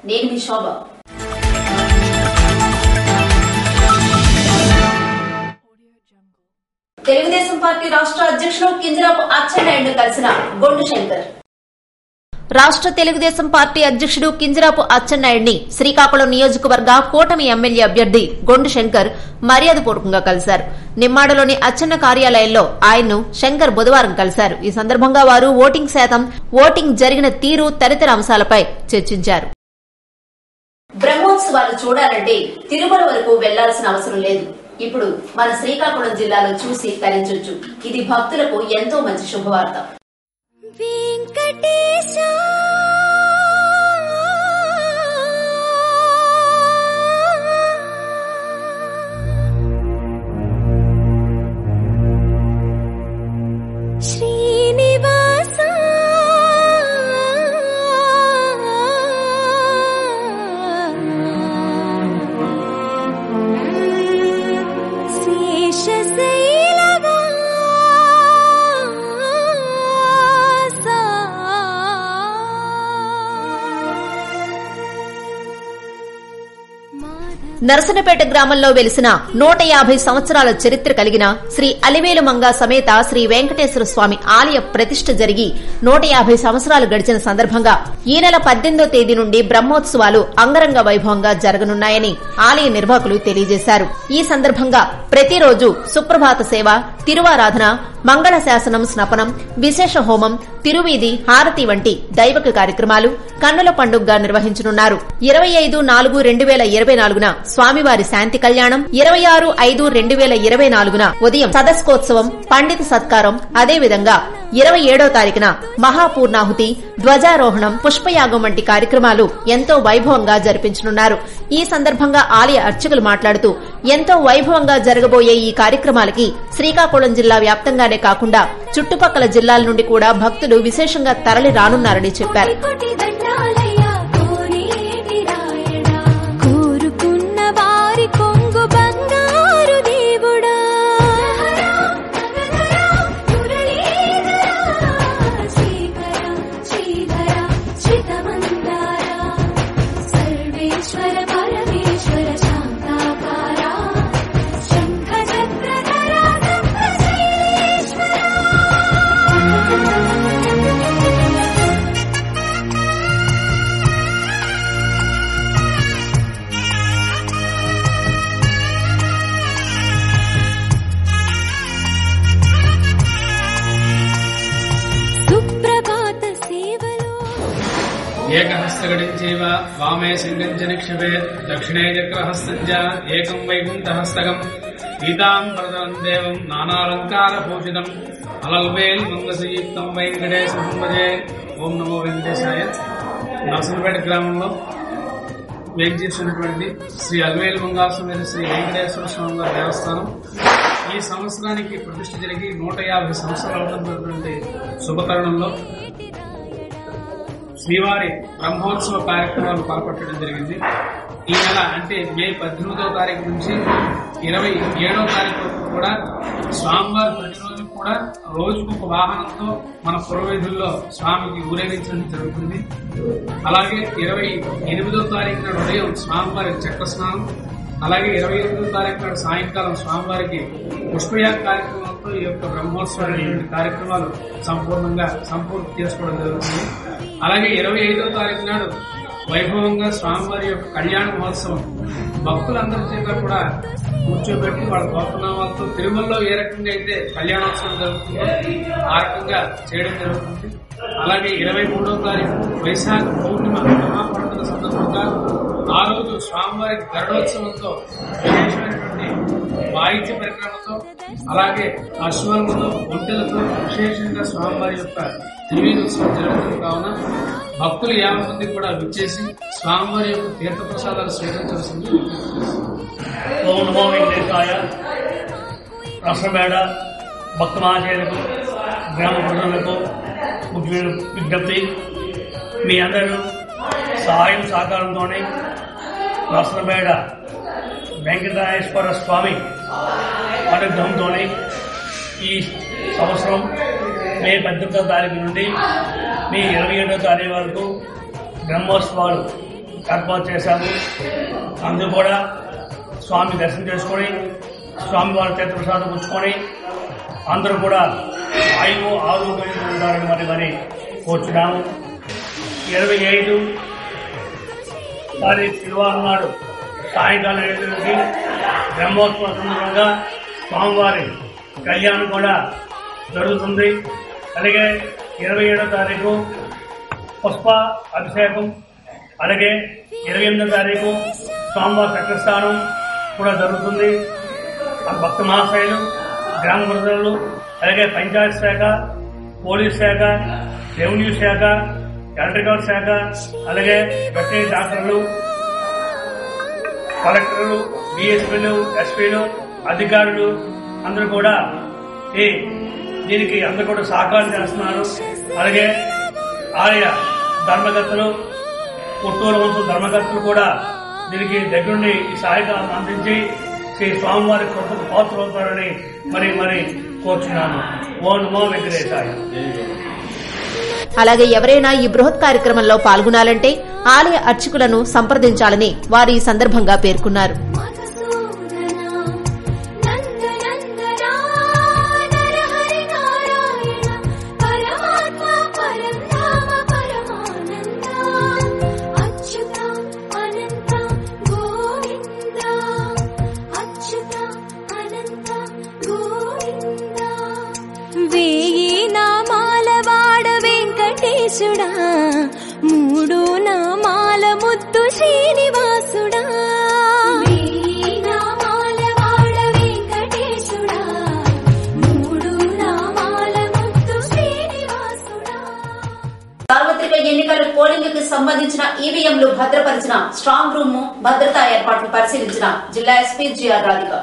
నేను మీ శోభ తెలుగుదేశం పార్టీ రాష్ట్ర అధ్యక్షుడు కింజరాపు అచ్చెన్నాయుడు కలిసిన గొండు శంకర్ రాష్ట్ర తెలుగుదేశం పార్టీ అధ్యక్షుడు కింజరాపు అచ్చెన్నాయుడిని శ్రీకాకుళం నియోజకవర్గ కూటమి ఎమ్మెల్యే అభ్యర్థి గొండు శంకర్ మర్యాదపూర్వకంగా కలిశారు నిమ్మాడలోని అచ్చెన్న కార్యాలయంలో ఆయన్ను శంకర్ బుధవారం కలిశారు ఈ సందర్భంగా వారు ఓటింగ్ శాతం ఓటింగ్ జరిగిన తీరు తదితర అంశాలపై చర్చించారు బ్రహ్మోత్సవాలు చూడాలంటే తిరుమల వరకు వెళ్లాల్సిన అవసరం లేదు ఇప్పుడు మన శ్రీకాకుళం జిల్లాలో చూసి తరించొచ్చు ఇది భక్తులకు ఎంతో మంచి శుభవార్త వెంకటేశ శ్రీనివాస నరసనపేట గ్రామంలో వెలిసిన నూట యాభై సంవత్సరాల చరిత్ర కలిగిన శ్రీ అలివేలు మంగ సమేత శ్రీ వెంకటేశ్వర స్వామి ఆలయ ప్రతిష్ఠ జరిగి నూట యాభై సంవత్సరాలు గడిచిన సందర్భంగా ఈ నెల పద్దెనిమిదో తేదీ నుండి బ్రహ్మోత్సవాలు అంగరంగ వైభవంగా జరగనున్నాయని ఆలయ నిర్వాహకులు తెలియజేశారు ఈ సందర్భంగా ప్రతిరోజు సుప్రభాత సేవ తిరువారాధన మంగళ శాసనం స్నపనం విశేష హోమం తిరువీధి హారతి వంటి దైవక కార్యక్రమాలు కన్నుల పండుగగా నిర్వహించనున్నారు ఇరవై ఐదు నాలుగు రెండు వేల ఇరవై నాలుగున స్వామివారి శాంతి కళ్యాణం ఇరవై ఆరు ఐదు రెండు వేల ఇరవై నాలుగున ఉదయం సదస్కోత్సవం పండిత సత్కారం అదేవిధంగా ఇరవై ఏడో తారీఖున మహాపూర్ణాహుతి ధ్వజారోహణం పుష్పయాగం వంటి కార్యక్రమాలు ఎంతో వైభవంగా జరిపించనున్నారు ఈ సందర్భంగా ఆలయ అర్చకులు మాట్లాడుతూ ఎంతో వైభవంగా జరగబోయే ఈ కార్యక్రమాలకి శ్రీకాకుళం జిల్లా వ్యాప్తంగానే కాకుండా చుట్టుపక్కల జిల్లాల నుండి కూడా భక్తులు విశేషంగా తరలి రానున్నారని చెప్పారు కోటి దండాలయ్యా కోనేటి రాయడా కోరుకున్న వారి కొంగు బంగారు దేవుడా శ్రీకర శ్రీధర చితమందార సర్వేశ్వర పరమేశ్వర శాంతాకార శంఖ చక్రధర శైలేశ్వర సుప్రభాత సేవలో ఏకహస్తగడించైవ వామే సింగం చ నిక్షిపేత్ దక్షిణే చక్రహస్తం చ ఏకం వైకుంఠహస్తకం పీతాంబరదం దేవం నానాలంకార భూషితం అలల్వేల్ మంగసయుక్తం వెంకటేశం భజే ఓం నమో వెంకటేశాయ నరసింహపేట గ్రామంలో వేంచేసినటువంటి శ్రీ అల్వేలు మంగాసమేత శ్రీ వెంకటేశ్వర స్వామి వారి దేవస్థానం ఈ సంవత్సరానికి ప్రతిష్ఠ జరిగి నూట యాభై సంవత్సరాలు ఉన్నటువంటి శుభతరుణంలో శ్రీవారి బ్రహ్మోత్సవ కార్యక్రమాలు పాల్పట్టడం జరిగింది ఈ నెల అంటే మే పద్దెనిమిదవ తారీఖు నుంచి ఇరవై ఏడవ తారీఖు వరకు కూడా స్వామివారి ప్రతిరోజు కూడా రోజుకు ఒక వాహనంతో మన పురవీధుల్లో స్వామికి ఊరేగించడం జరుగుతుంది అలాగే ఇరవై ఎనిమిదవ తారీఖు నాడు ఉదయం స్వామివారి చక్ర స్నానం అలాగే ఇరవై ఎనిమిదో తారీఖు నాడు సాయంకాలం స్వామివారికి పుష్పయాగ కార్యక్రమంతో ఈ యొక్క బ్రహ్మోత్సవం అనేటువంటి కార్యక్రమాలు సంపూర్ణంగా సంపూర్తి చేసుకోవడం జరుగుతుంది అలాగే ఇరవై ఐదవ తారీఖు నాడు వైభవంగా స్వామివారి యొక్క కళ్యాణ మహోత్సవం భక్తులందరి చేత కూడా కూర్చోబెట్టి వాళ్ళ గోపనామాలతో తిరుమలలో ఏ రకంగా అయితే కళ్యాణోత్సవం జరుగుతుందో ఆ రకంగా చేయడం జరుగుతుంది అలాగే ఇరవై మూడవ తారీఖు వైశాఖ పౌర్ణిమ మహాపర్వత సందర్భంగా ఆ రోజు స్వామివారి గరుడోత్సవంతో విశేషమైనటువంటి వాయిద్య పరిక్రమతో అలాగే అశ్వములతో ఒంటెలతో విశేషంగా స్వామివారి యొక్క త్రివేదోత్సవం జరుగుతుంది కావున భక్తులు యాభై మంది కూడా విచ్చేసి స్వామివారి యొక్క తీర్థప్రసాదాలు స్వీకరించవలసింది ఓం నమో వెంకటేశాయ రాష్ట్రమేడ భక్త మహాశయులకు గ్రామ ప్రజలకు ముఖ్యమైన విజ్ఞప్తి మీ అందరూ సహాయం సహకారంతోనే రాష్ట్రమేడ వెంకటేశ్వర స్వామి అనుగ్రహంతోనే ఈ సంవత్సరం మే పద్దెనిమిదవ తారీఖు నుండి మే ఇరవై ఏడవ తారీఖు వరకు బ్రహ్మోత్సవాలు ఏర్పాటు చేశాము అందరూ కూడా స్వామి దర్శనం చేసుకొని స్వామివారి తీర్థప్రసాదం పుచ్చుకొని అందరూ కూడా ఆయువు ఆరోగ్యంగా ఉండాలని మరి మరి కోరుచున్నాము ఇరవై ఐదు తారీఖు శనివారం నాడు సాయంకాలం ఏడు నుండి బ్రహ్మోత్సవం సందర్భంగా స్వామివారి కళ్యాణం కూడా జరుగుతుంది అలాగే ఇరవై ఏడో తారీఖు పుష్ప అభిషేకం అలాగే ఇరవై ఎనిమిదో తారీఖు స్వామివారి చక్రస్థానం కూడా జరుగుతుంది ఆ భక్త మహాశయులు గ్రామ ప్రజలు అలాగే పంచాయతీ శాఖ పోలీస్ శాఖ రెవెన్యూ శాఖ ఎలక్ట్రికల్ శాఖ అలాగే వెటరీ డాక్టర్లు కలెక్టర్లు డిఎస్పీలు ఎస్పీలు అధికారులు అందరూ కూడా ఈ దీనికి అందరూ కూడా సహకారం చేస్తున్నారు అలాగే ఆలయ ధర్మకర్తలు పుట్టూరు వంశం ధర్మకర్తలు కూడా దీనికి దగ్గరుండి ఈ సహాయకాలను అందించి శ్రీ స్వామివారి కృపకు పాత్రవుతారని మరి మరి కోరుచున్నాను ఓ నమో వెంకటేశాయ అలాగే ఎవరైనా ఈ బృహత్ కార్యక్రమంలో పాల్గొనాలంటే ఆలయ అర్చకులను సంప్రదించాలని వారు ఈ సందర్భంగా పేర్కొన్నారు మధుసూదనా నందనందనా నరహరి నారాయణ పరమాత్మ పరంధామ పరమానంద అచ్యుత అనంత గోవింద అచ్యుత అనంత గోవింద వేయి నామాల వాడ వెంకటేశుడా మూడు నామాల ముద్దు శ్రీనివాసుడా వేయి నామాల వాడ వెంకటేశుడా మూడు నామాల ముద్దు శ్రీనివాసుడా సార్వత్రిక ఎన్నికల పోలింగ్ కి సంబంధించిన ఈవీఎంలు భద్రపరిచిన స్ట్రాంగ్ రూమ్ భద్రతా ఏర్పాట్లు పరిశీలించిన జిల్లా ఎస్పీ జిఆర్ రాధిక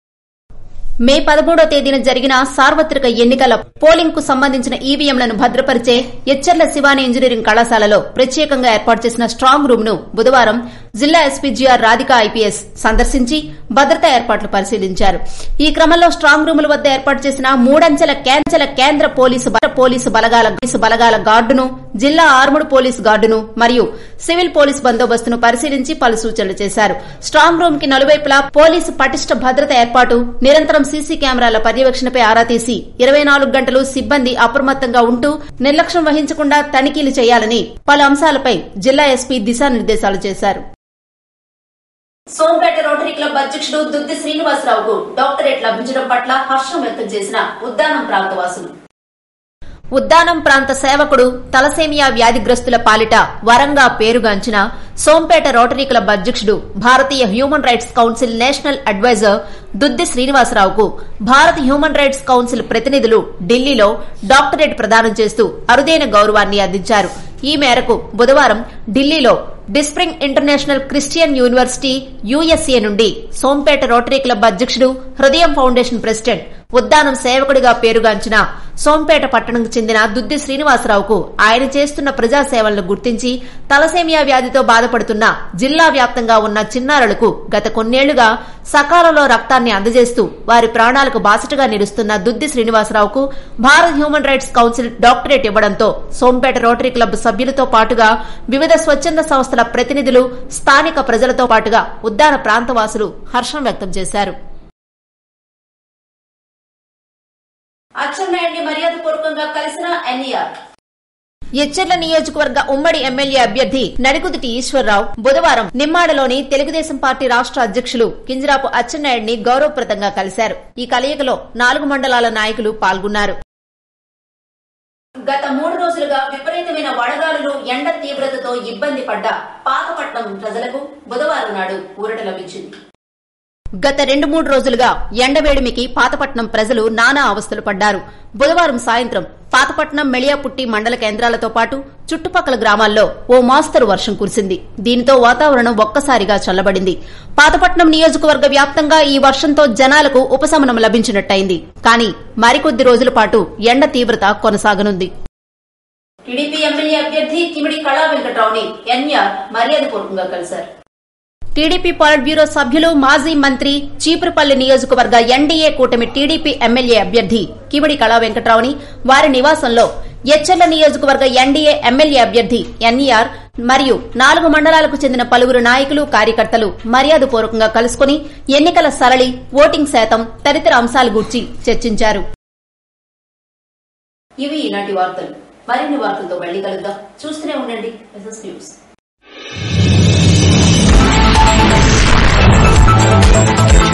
మే పదమూడో తేదీన జరిగిన సార్వత్రిక ఎన్నికల పోలింగ్ కు సంబంధించిన ఈవీఎంలను భద్రపరిచే ఎచ్చర్ల శివాని ఇంజనీరింగ్ కళాశాలలో ప్రత్యేకంగా ఏర్పాటు చేసిన స్ట్రాంగ్ రూమ్ ను బుధవారం జిల్లా ఎస్పీ జిఆర్ రాధిక ఐపీఎస్ సందర్శించి భద్రతా ఏర్పాట్లు పరిశీలించారు ఈ క్రమంలో స్ట్రాంగ్ రూముల వద్ద ఏర్పాటు చేసిన మూడంచెల కేంచెల కేంద్ర పోలీసు బల- పోలీసు బలగాల పోలీసు బలగాల గార్డును జిల్లా ఆర్ముడు పోలీసు గార్డును మరియు సివిల్ పోలీసు బందోబస్తును పరిశీలించి పలు సూచనలు చేశారు స్ట్రాంగ్ రూమ్ కి నలువైపులా పోలీసు పటిష్ట భద్రత ఏర్పాటు నిరంతరం సీసీ కెమెరాల పర్యవేక్షణపై ఆరా తీసి ఇరవై నాలుగు గంటలు సిబ్బంది అప్రమత్తంగా ఉంటూ నిర్లక్ష్యం వహించకుండా తనిఖీలు చేయాలని పలు అంశాలపై జిల్లా ఎస్పీ దిశానిర్దేశాలు చేశారు సోంపేట రోటరీ క్లబ్ అధ్యక్షుడు దుద్ది శ్రీనివాసరావుకు డాక్టరేట్ లభించడం పట్ల హర్షం వ్యక్తం చేసిన ఉద్దానం ప్రాంతవాసులు ఉద్దానం ప్రాంత సేవకుడు తలసేమియా వ్యాధిగ్రస్తుల పాలిట వరంగా పేరుగాంచిన సోంపేట రోటరీ క్లబ్ అధ్యక్షుడు Bharatiya human rights council national adviser Duddi శ్రీనివాసరావుకు భారత హ్యూమన్ రైట్స్ కౌన్సిల్ ప్రతినిధులు ఢిల్లీలో డాక్టరేట్ ప్రదానం చేస్తూ అరుదైన గౌరవాన్ని అందించారు ఈ మేరకు బుధవారం ఢిల్లీలో డిస్ప్రింగ్ ఇంటర్నేషనల్ క్రిస్టియన్ యూనివర్సిటీ యుఎస్ఏ నుండి సోంపేట రోటరీ క్లబ్ అధ్యక్షుడు హృదయం ఫౌండేషన్ ప్రెసిడెంట్ ఉద్దానం సేవకుడిగా పేరుగాంచిన సోంపేట పట్టణంకు చెందిన దుద్ది శ్రీనివాసరావుకు ఆయన చేస్తున్న ప్రజాసేవలను గుర్తించి తలసేమియా వ్యాధితో బాధపడుతున్న జిల్లా వ్యాప్తంగా ఉన్న చిన్నారులకు గత కొన్నేళ్లుగా సకాలంలో రక్తాన్ని అందజేస్తూ వారి ప్రాణాలకు బాసటగా నిలుస్తున్న దుద్ది శ్రీనివాసరావుకు Bharat human rights council doctorate ఇవ్వడంతో సోంపేట రోటరీ క్లబ్ సభ్యులతో పాటుగా వివిధ స్వచ్ఛంద సంస్థల ప్రతినిధులు స్థానిక ప్రజలతో పాటుగా ఉద్దాన ప్రాంతవాసులు హర్షం వ్యక్తం చేశారు అచ్చెన్నాయుడిని మర్యాదపూర్వకంగా కలిసిన ఎన్ఈఆర్ ఎచ్చెర్ల నియోజకవర్గ ఉమ్మడి ఎమ్మెల్యే అభ్యర్థి నడికుదిటి ఈశ్వరరావు బుధవారం నిమ్మాడలోని తెలుగుదేశం పార్టీ రాష్ట్ర అధ్యక్షులు కింజరాపు అచ్చెన్నాయుడిని గౌరవప్రదంగా కలిశారు ఈ కలయికలో నాలుగు మండలాల నాయకులు పాల్గొన్నారు గత మూడు రోజులుగా విపరీతమైన వడగాలులు ఎండ తీవ్రతతో ఇబ్బంది పడ్డ పాతపట్నం ప్రజలకు బుధవారం నాడు ఊరట లభించింది గత రెండు మూడు రోజులుగా ఎండవేడిమికి పాతపట్నం ప్రజలు నానా అవస్థలు పడ్డారు బుధవారం సాయంత్రం పాతపట్నం మెళియాపుట్టి మండల కేంద్రాలతో పాటు చుట్టుపక్కల గ్రామాల్లో ఓ మోస్తరు వర్షం కురిసింది దీనితో వాతావరణం ఒక్కసారిగా చల్లబడింది పాతపట్నం నియోజకవర్గ వ్యాప్తంగా ఈ వర్షంతో జనాలకు ఉపశమనం లభించినట్టయింది కానీ మరికొద్ది రోజుల పాటు ఎండ తీవ్రత కొనసాగనుంది టీడీపీ ఎమ్మెల్యే అభ్యర్థి కిమిడి కళా వెంకట్రావుని ఎన్ఆర్ మర్యాదపూర్వకంగా కలిశారు టీడీపీ పాలిట్ బ్యూరో సభ్యులు మాజీ మంత్రి చీపురుపల్లి నియోజకవర్గ ఎన్డీఏ కూటమి టీడీపీ ఎమ్మెల్యే అభ్యర్థి కిమిడి కళా వెంకట్రావుని వారి నివాసంలో ఎచ్చెర్ల నియోజకవర్గ ఎన్డీఏ ఎమ్మెల్యే అభ్యర్థి ఎన్ఈఆర్ మరియు నాలుగు మండలాలకు చెందిన పలువురు నాయకులు కార్యకర్తలు మర్యాదపూర్వకంగా కలుసుకుని ఎన్నికల సరళి ఓటింగ్ శాతం తదితర అంశాల గురించి చర్చించారు ఇవి ఈనాటి వార్తలు మరిన్ని వార్తలతో మళ్ళీ కలుద్దాం చూస్తూనే ఉండండి ఎస్ఎస్ న్యూస్